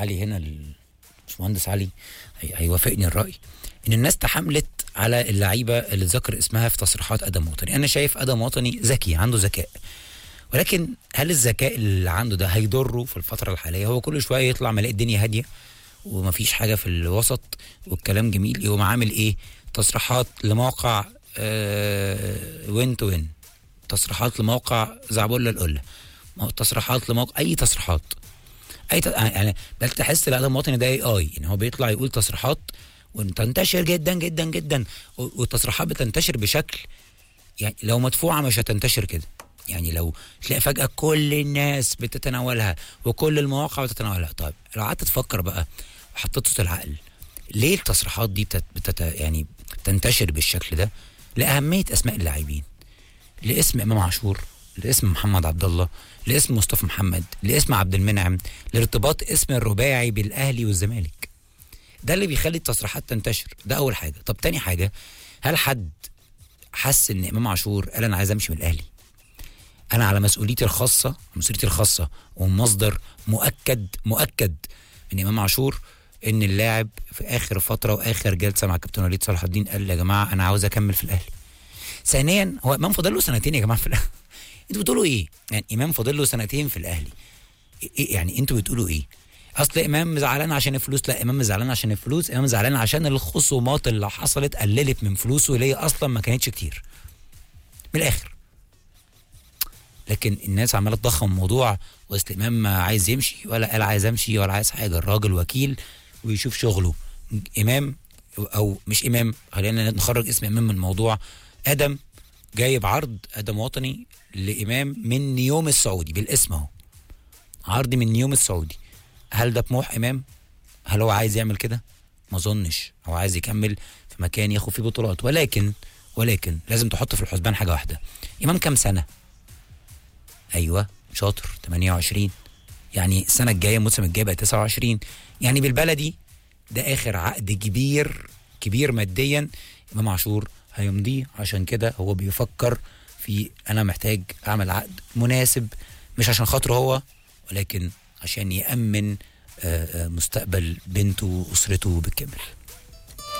علي هنا الباشمهندس علي هي- هيوافقني الراي ان الناس تحاملت على اللعيبه اللي ذكر اسمها في تصريحات ادم وطني انا شايف ادم وطني ذكي عنده ذكاء ولكن هل الذكاء اللي عنده ده هيضره في الفتره الحاليه هو كل شويه يطلع ملاقي الدنيا هاديه ومفيش حاجه في الوسط والكلام جميل يقوم عامل ايه تصريحات لموقع آه وين تو وين تصريحات لموقع زعبولة القلة مو- تصريحات لموقع اي تصريحات اي ت... يعني بل تحس الادم الوطني ده اي اي يعني هو بيطلع يقول تصريحات وتنتشر جدا جدا جدا و- والتصريحات بتنتشر بشكل يعني لو مدفوعه مش هتنتشر كده يعني لو تلاقي فجاه كل الناس بتتناولها وكل المواقع بتتناولها طيب لو قعدت تفكر بقى وحطيت صوت العقل ليه التصريحات دي بتت... بتت... يعني تنتشر بالشكل ده لاهميه اسماء اللاعبين لاسم امام عاشور لاسم محمد عبد الله لاسم مصطفى محمد لاسم عبد المنعم لارتباط اسم الرباعي بالاهلي والزمالك ده اللي بيخلي التصريحات تنتشر ده اول حاجه طب تاني حاجه هل حد حس ان امام عاشور قال انا عايز امشي من الاهلي انا على مسؤوليتي الخاصه مسؤوليتي الخاصه ومصدر مؤكد مؤكد من امام عاشور ان اللاعب في اخر فتره واخر جلسه مع كابتن وليد صلاح الدين قال يا جماعه انا عاوز اكمل في الاهلي ثانيا هو امام فاضل له سنتين يا جماعه في الاهلي انتوا بتقولوا ايه يعني امام فاضل له سنتين في الاهلي إيه يعني انتوا بتقولوا ايه اصل امام زعلان عشان الفلوس لا امام زعلان عشان الفلوس امام زعلان عشان الخصومات اللي حصلت قللت من فلوسه اللي هي اصلا ما كانتش كتير من الاخر لكن الناس عماله تضخم الموضوع واصل امام عايز يمشي ولا قال عايز امشي ولا عايز حاجه الراجل وكيل ويشوف شغله امام او مش امام خلينا نخرج اسم امام من الموضوع ادم جايب عرض ادم وطني لامام من نيوم السعودي بالاسم اهو عرض من نيوم السعودي هل ده طموح امام هل هو عايز يعمل كده ما اظنش هو عايز يكمل في مكان ياخد فيه بطولات ولكن ولكن لازم تحط في الحسبان حاجه واحده امام كام سنه ايوه شاطر 28 يعني السنه الجايه الموسم الجاي بقى 29 يعني بالبلدي ده اخر عقد كبير كبير ماديا امام عاشور هيمضيه عشان كده هو بيفكر في انا محتاج اعمل عقد مناسب مش عشان خاطره هو ولكن عشان يامن آه، آه، مستقبل بنته واسرته بالكامل